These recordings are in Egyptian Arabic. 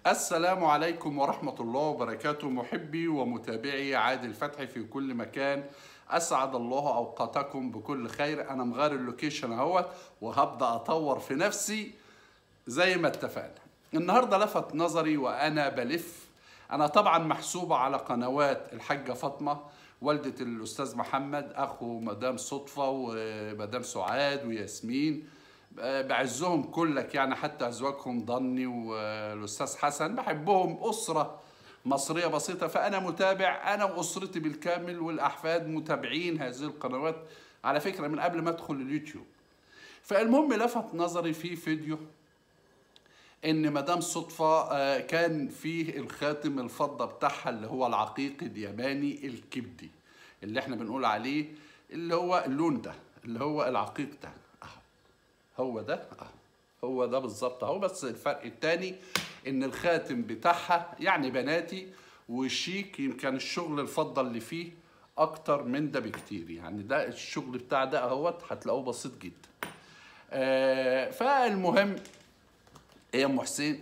السلام عليكم ورحمة الله وبركاته محبي ومتابعي عادل فتحي في كل مكان أسعد الله أوقاتكم بكل خير أنا مغير اللوكيشن اهوت وهبدأ أطور في نفسي زي ما اتفقنا النهاردة لفت نظري وأنا بلف أنا طبعا محسوبة على قنوات الحاجة فاطمة والدة الأستاذ محمد أخو مدام صدفة ومدام سعاد وياسمين بعزهم كلك يعني حتى ازواجهم ضني والاستاذ حسن بحبهم اسره مصريه بسيطه فانا متابع انا واسرتي بالكامل والاحفاد متابعين هذه القنوات على فكره من قبل ما ادخل اليوتيوب فالمهم لفت نظري في فيديو ان مدام صدفه كان فيه الخاتم الفضه بتاعها اللي هو العقيق الياباني الكبدي اللي احنا بنقول عليه اللي هو اللون ده اللي هو العقيق ده هو ده هو ده بالظبط اهو بس الفرق التاني ان الخاتم بتاعها يعني بناتي وشيك يمكن الشغل الفضه اللي فيه اكتر من ده بكتير يعني ده الشغل بتاع ده اهوت هتلاقوه بسيط جدا آه فالمهم ايه يا ام حسين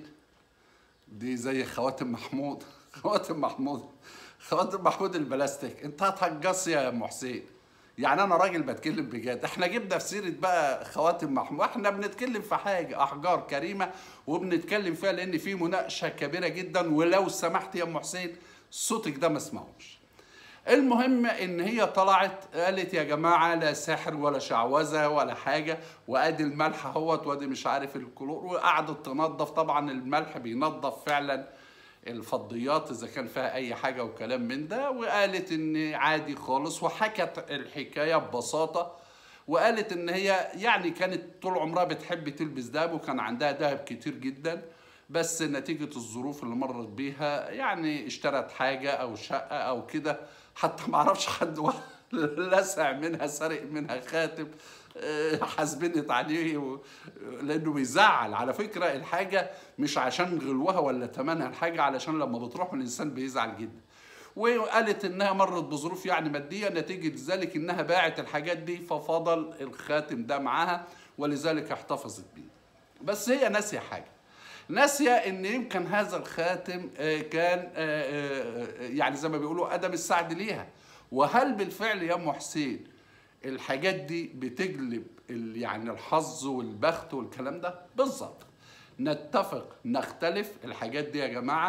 دي زي خواتم محمود خواتم محمود خواتم محمود البلاستيك انت هتهجص يا ام حسين يعني انا راجل بتكلم بجد احنا جبنا في سيره بقى خواتم محمود احنا بنتكلم في حاجه احجار كريمه وبنتكلم فيها لان في مناقشه كبيره جدا ولو سمحت يا ام حسين صوتك ده ما اسمعوش المهم ان هي طلعت قالت يا جماعه لا سحر ولا شعوذه ولا حاجه وادي الملح اهوت وادي مش عارف الكلور وقعدت تنظف طبعا الملح بينظف فعلا الفضيات اذا كان فيها اي حاجه وكلام من ده وقالت ان عادي خالص وحكت الحكايه ببساطه وقالت ان هي يعني كانت طول عمرها بتحب تلبس دهب وكان عندها دهب كتير جدا بس نتيجة الظروف اللي مرت بيها يعني اشترت حاجة أو شقة أو كده حتى ما اعرفش حد لسع منها سرق منها خاتم حاسبنت عليه و... لانه بيزعل على فكره الحاجه مش عشان غلوها ولا ثمنها الحاجه علشان لما بتروح الانسان بيزعل جدا وقالت انها مرت بظروف يعني ماديه نتيجه ذلك انها باعت الحاجات دي ففضل الخاتم ده معاها ولذلك احتفظت بيه بس هي ناسيه حاجه ناسيه ان يمكن هذا الخاتم كان يعني زي ما بيقولوا ادم السعد ليها وهل بالفعل يا ام حسين الحاجات دي بتجلب يعني الحظ والبخت والكلام ده بالظبط نتفق نختلف الحاجات دي يا جماعه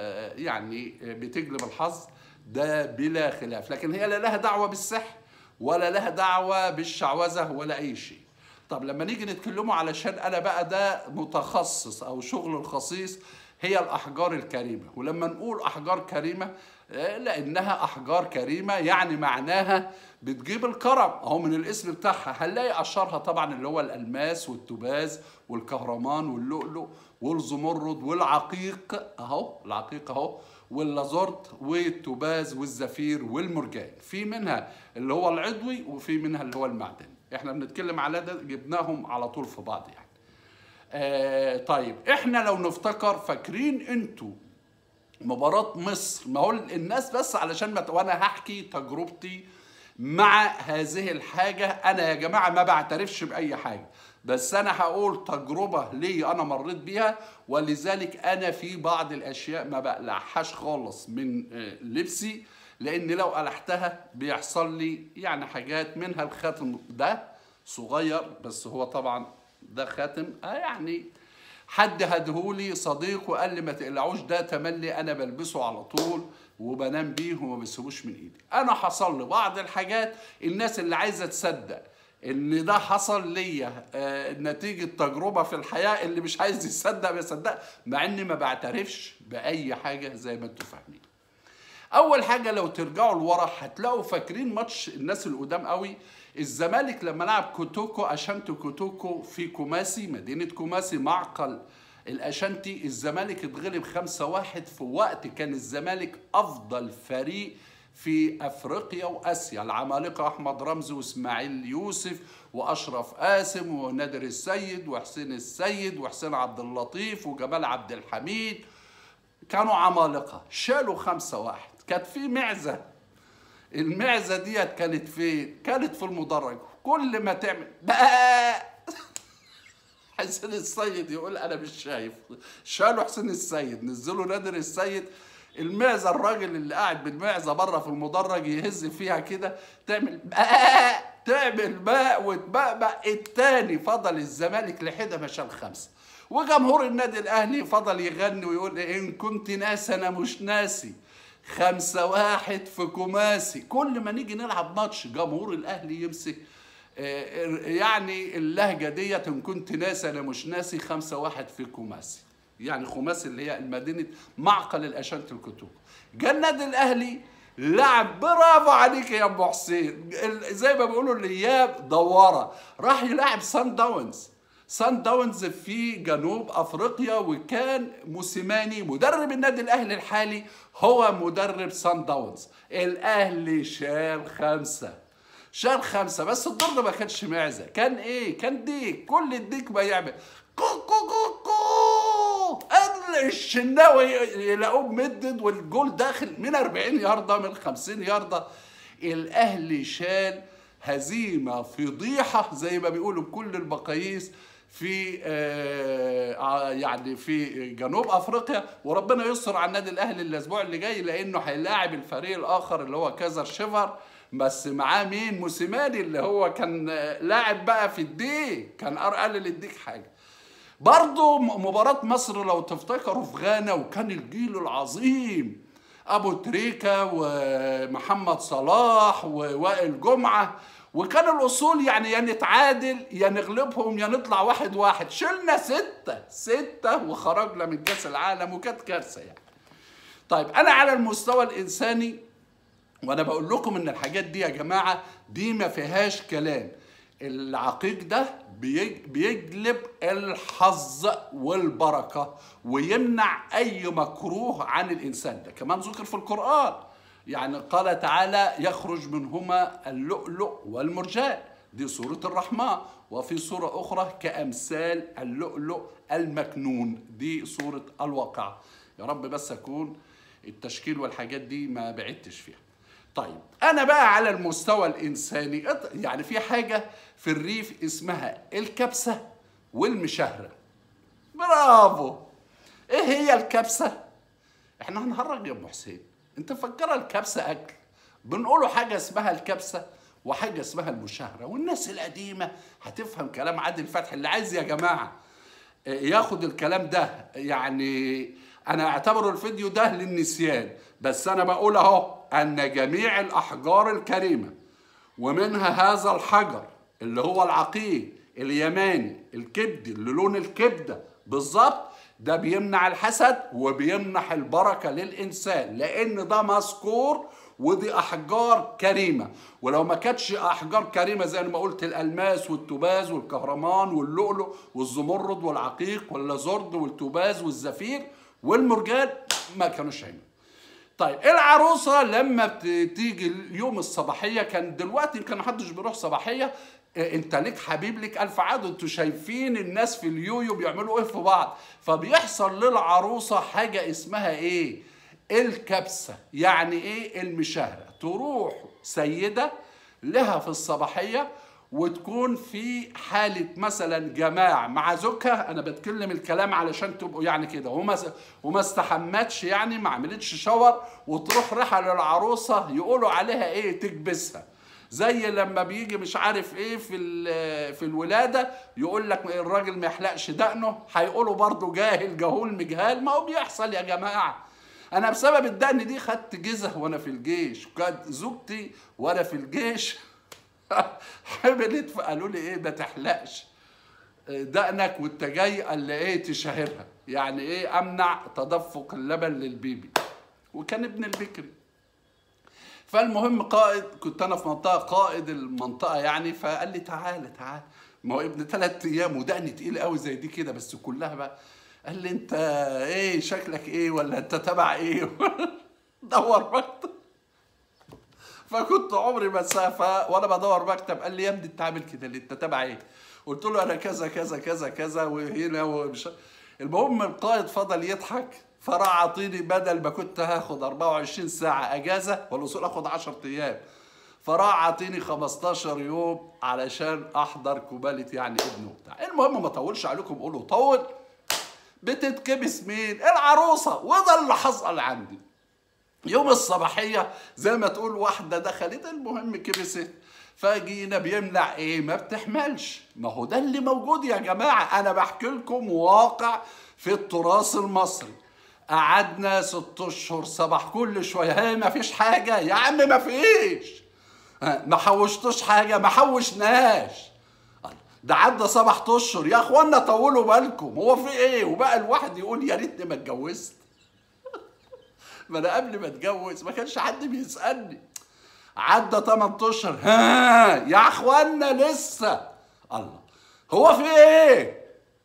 يعني بتجلب الحظ ده بلا خلاف لكن هي لا لها دعوه بالسحر ولا لها دعوه بالشعوذه ولا اي شيء طب لما نيجي نتكلموا علشان انا بقى ده متخصص او شغل الخصيص هي الاحجار الكريمه ولما نقول احجار كريمه لانها احجار كريمه يعني معناها بتجيب الكرم اهو من الاسم بتاعها هنلاقي اشهرها طبعا اللي هو الالماس والتوباز والكهرمان واللؤلؤ والزمرد والعقيق اهو العقيق اهو واللازورت والتوباز والزفير والمرجان في منها اللي هو العضوي وفي منها اللي هو المعدني احنا بنتكلم على ده جبناهم على طول في بعض يعني آه طيب احنا لو نفتكر فاكرين انتوا مباراة مصر ما هو الناس بس علشان ما وانا هحكي تجربتي مع هذه الحاجة أنا يا جماعة ما بعترفش بأي حاجة بس أنا هقول تجربة لي أنا مريت بيها ولذلك أنا في بعض الأشياء ما بقلعهاش خالص من لبسي لأن لو قلعتها بيحصل لي يعني حاجات منها الخاتم ده صغير بس هو طبعا ده خاتم آه يعني حد هدهولي صديق وقال لي ما تقلعوش ده تملي انا بلبسه على طول وبنام بيه وما بسيبوش من ايدي انا حصل لي بعض الحاجات الناس اللي عايزه تصدق ان ده حصل ليا آه نتيجه تجربه في الحياه اللي مش عايز يصدق بيصدق مع اني ما بعترفش باي حاجه زي ما انتم فاهمين اول حاجه لو ترجعوا لورا هتلاقوا فاكرين ماتش الناس القدام قوي الزمالك لما لعب كوتوكو اشانتو كوتوكو في كوماسي مدينه كوماسي معقل الاشانتي الزمالك اتغلب 5-1 في وقت كان الزمالك افضل فريق في افريقيا واسيا العمالقه احمد رمزي واسماعيل يوسف واشرف قاسم ونادر السيد وحسين السيد وحسين عبد اللطيف وجمال عبد الحميد كانوا عمالقه شالوا خمسة واحد كانت في معزه المعزه ديت كانت فين؟ كانت في المدرج كل ما تعمل بقى حسين السيد يقول انا مش شايف شالوا حسين السيد نزلوا نادر السيد المعزه الراجل اللي قاعد بالمعزه بره في المدرج يهز فيها كده تعمل ماء تعمل ماء وتبقبق التاني فضل الزمالك لحده ما شال خمسه وجمهور النادي الاهلي فضل يغني ويقول ان كنت ناس انا مش ناسي خمسة واحد في كوماسي كل ما نيجي نلعب ماتش جمهور الاهلي يمسك آه، يعني اللهجه ديت ان كنت ناسي انا مش ناسي خمسة واحد في كوماسي يعني خماسي اللي هي مدينه معقل الاشانت الكتوك جه النادي الاهلي لعب برافو عليك يا ابو حسين ال- زي ما بيقولوا الاياب دواره راح يلعب سان داونز سان داونز في جنوب افريقيا وكان موسيماني مدرب النادي الاهلي الحالي هو مدرب سان داونز الاهلي شال خمسه شال خمسه بس الدور ده ما كانش معزه كان ايه كان ديك كل الديك ما يعمل كو كو كو كو قال الشناوي يلاقوه مدد والجول داخل من 40 يارده من 50 يارده الاهلي شال هزيمه فضيحه زي ما بيقولوا بكل المقاييس في آه يعني في جنوب افريقيا وربنا يستر على النادي الاهلي الاسبوع اللي جاي لانه هيلاعب الفريق الاخر اللي هو كازر شيفر بس معاه مين موسيماني اللي هو كان آه، لاعب بقى في الديك كان قلل الديك حاجه برضو م- مباراة مصر لو تفتكروا في غانا وكان الجيل العظيم أبو تريكة ومحمد صلاح ووائل جمعة وكان الأصول يعني يا نتعادل يا نغلبهم يا نطلع واحد واحد شلنا ستة ستة وخرجنا من كأس العالم وكانت كارثة يعني طيب أنا على المستوى الإنساني وانا بقول لكم ان الحاجات دي يا جماعه دي ما فيهاش كلام العقيق ده بيج- بيجلب الحظ والبركه ويمنع اي مكروه عن الانسان ده كمان ذكر في القران يعني قال تعالى يخرج منهما اللؤلؤ والمرجان دي سورة الرحمن وفي سورة أخرى كأمثال اللؤلؤ المكنون دي سورة الواقع يا رب بس أكون التشكيل والحاجات دي ما بعدتش فيها طيب انا بقى على المستوى الانساني أط- يعني في حاجه في الريف اسمها الكبسه والمشهره برافو ايه هي الكبسه احنا هنهرج يا ام حسين انت مفكره الكبسه اكل بنقوله حاجه اسمها الكبسه وحاجه اسمها المشاهره والناس القديمه هتفهم كلام عادل فتحي اللي عايز يا جماعه ياخد الكلام ده يعني انا اعتبر الفيديو ده للنسيان بس انا بقول اهو ان جميع الاحجار الكريمه ومنها هذا الحجر اللي هو العقيق اليماني الكبدي اللي لون الكبده بالظبط ده بيمنع الحسد وبيمنح البركه للانسان لان ده مذكور ودي احجار كريمه ولو ما كانتش احجار كريمه زي ما قلت الالماس والتوباز والكهرمان واللؤلؤ والزمرد والعقيق واللازورد والتوباز والزفير والمرجان ما كانوش هيعملوا طيب العروسه لما بتيجي يوم الصباحيه كان دلوقتي كان محدش بيروح صباحيه إيه، انت ليك حبيب ليك الف عدد انتوا شايفين الناس في اليويو بيعملوا ايه في بعض فبيحصل للعروسه حاجه اسمها ايه الكبسه يعني ايه المشاهره تروح سيده لها في الصباحيه وتكون في حالة مثلا جماع مع زوجها أنا بتكلم الكلام علشان تبقوا يعني كده وما وما استحمتش يعني ما عملتش شاور وتروح رايحة للعروسة يقولوا عليها إيه تكبسها زي لما بيجي مش عارف ايه في ال- في الولاده يقول لك الراجل ما يحلقش دقنه هيقولوا برضه جاهل جهول مجهال ما هو بيحصل يا جماعه انا بسبب الدقن دي خدت جزه وانا في الجيش وكانت زوجتي وانا في الجيش حملت فقالوا لي ايه ما تحلقش دقنك وانت جاي قال لي ايه تشهرها يعني ايه امنع تدفق اللبن للبيبي وكان ابن البكري فالمهم قائد كنت انا في منطقه قائد المنطقه يعني فقال لي تعالى تعالى ما هو ابن ثلاث ايام ودقني تقيل قوي زي دي كده بس كلها بقى قال لي انت ايه شكلك ايه ولا انت تبع ايه دور مكتب فكنت عمري مسافه وانا بدور مكتب قال لي يا ابني انت عامل كده ليه انت تبع ايه قلت له انا كذا كذا كذا كذا وهنا ومش المهم القائد فضل يضحك فراح عطيني بدل ما كنت هاخد 24 ساعه اجازه والاصول اخد 10 ايام فراح عطيني 15 يوم علشان احضر كوبالة يعني ابنه وبتاع المهم ما طولش عليكم قولوا طول بتتكبس مين العروسة وده اللي حصل عندي يوم الصباحية زي ما تقول واحدة دخلت المهم كبست فجينا بيمنع ايه ما بتحملش ما هو ده اللي موجود يا جماعة انا بحكي لكم واقع في التراث المصري قعدنا ست اشهر صباح كل شوية هي ما فيش حاجة يا عم ما فيش ها، ما حوشتوش حاجة ما حوشناش ده عدى سبع اشهر يا اخوانا طولوا بالكم هو في ايه وبقى الواحد يقول يا ريتني ما اتجوزت ما انا قبل ما اتجوز ما كانش حد بيسالني عدى 8 اشهر ها يا اخوانا لسه الله هو في ايه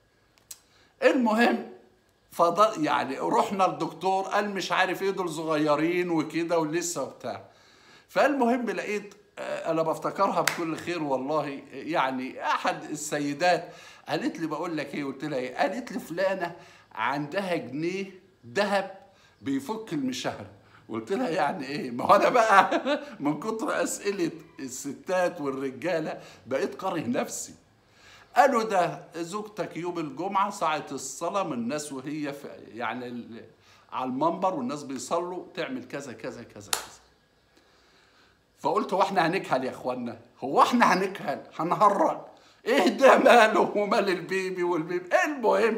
المهم فضل يعني رحنا للدكتور قال مش عارف ايه دول صغيرين وكده ولسه وبتاع فالمهم لقيت آه، انا بفتكرها بكل خير والله يعني احد السيدات قالت لي بقول لك ايه قلت لها ايه قالت لي فلانه عندها جنيه ذهب بيفك المشهر قلت لها يعني ايه ما هو انا بقى من كتر اسئله الستات والرجاله بقيت كاره نفسي قالوا ده زوجتك يوم الجمعة ساعة الصلاة من الناس وهي في يعني ال- على المنبر والناس بيصلوا تعمل كذا كذا كذا كذا فقلت هو احنا هنكهل يا اخوانا هو احنا هنكهل هنهرج ايه ده ماله ومال البيبي والبيبي المهم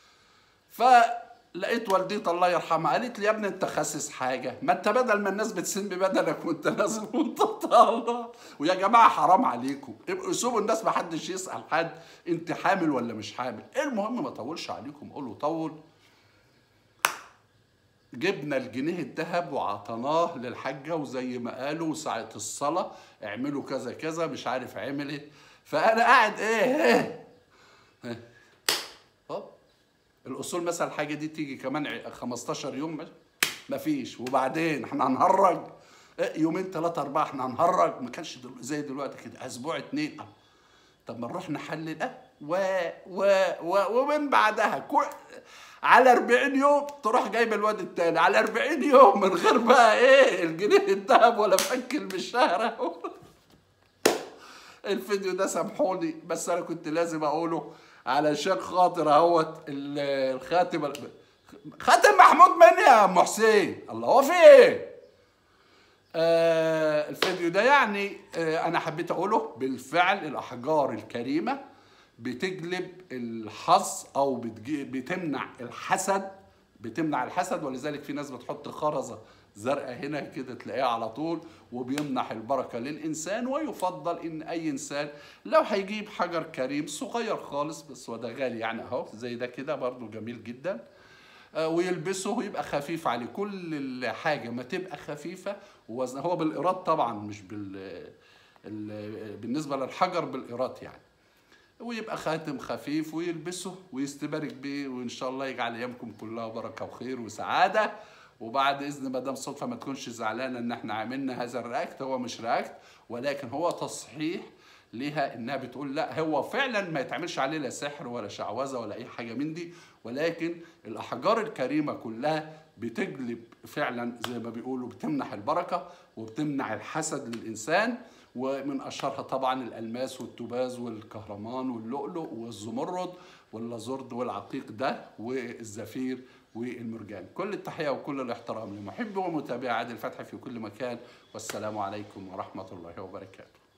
فلقيت والدتي الله يرحمها قالت لي يا ابني انت خاسس حاجه ما انت بدل ما الناس بتسم بدنك وانت نازل وانت طالع ويا جماعه حرام عليكم ابقوا سيبوا الناس ما حدش يسال حد انت حامل ولا مش حامل المهم ما طولش عليكم قولوا طول جبنا الجنيه الذهب وعطيناه للحاجه وزي ما قالوا ساعه الصلاه اعملوا كذا كذا مش عارف عمل ايه فانا قاعد ايه ايه, إيه. هوب الاصول مثلا الحاجه دي تيجي كمان ع- 15 يوم ماشي؟ مفيش وبعدين احنا هنهرج إيه، يومين ثلاثه اربعه احنا هنهرج ما كانش دل... زي دلوقتي كده اسبوع اتنين آه. طب ما نروح نحلل اه و و و ومن بعدها كو... على 40 يوم تروح جايب الواد التاني على 40 يوم من غير بقى ايه الجنيه الذهب ولا فك المشهره الفيديو ده سامحوني بس انا كنت لازم اقوله علشان خاطر اهوت ال- الخاتم خاتم محمود من يا ام حسين الله هو في ايه آه الفيديو ده يعني آه انا حبيت اقوله بالفعل الاحجار الكريمه بتجلب الحظ او بتجي بتمنع الحسد بتمنع الحسد ولذلك في ناس بتحط خرزه زرقاء هنا كده تلاقيها على طول وبيمنح البركه للانسان ويفضل ان اي انسان لو هيجيب حجر كريم صغير خالص بس هو ده غالي يعني اهو زي ده كده برضو جميل جدا آه، ويلبسه ويبقى خفيف عليه كل الحاجه ما تبقى خفيفه ووزن هو بالايراد طبعا مش بال ال- بالنسبه للحجر بالايراد يعني ويبقى خاتم خفيف ويلبسه ويستبارك بيه وان شاء الله يجعل ايامكم كلها بركه وخير وسعاده وبعد اذن مدام صدفه ما تكونش زعلانه ان احنا عملنا هذا الرياكت هو مش رياكت ولكن هو تصحيح ليها انها بتقول لا هو فعلا ما يتعملش عليه لا سحر ولا شعوذه ولا اي حاجه من دي ولكن الاحجار الكريمه كلها بتجلب فعلا زي ما بيقولوا بتمنح البركه وبتمنع الحسد للانسان ومن اشهرها طبعا الالماس والتوباز والكهرمان واللؤلؤ والزمرد واللازورد والعقيق ده والزفير والمرجان كل التحيه وكل الاحترام لمحب ومتابع عادل فتحي في كل مكان والسلام عليكم ورحمه الله وبركاته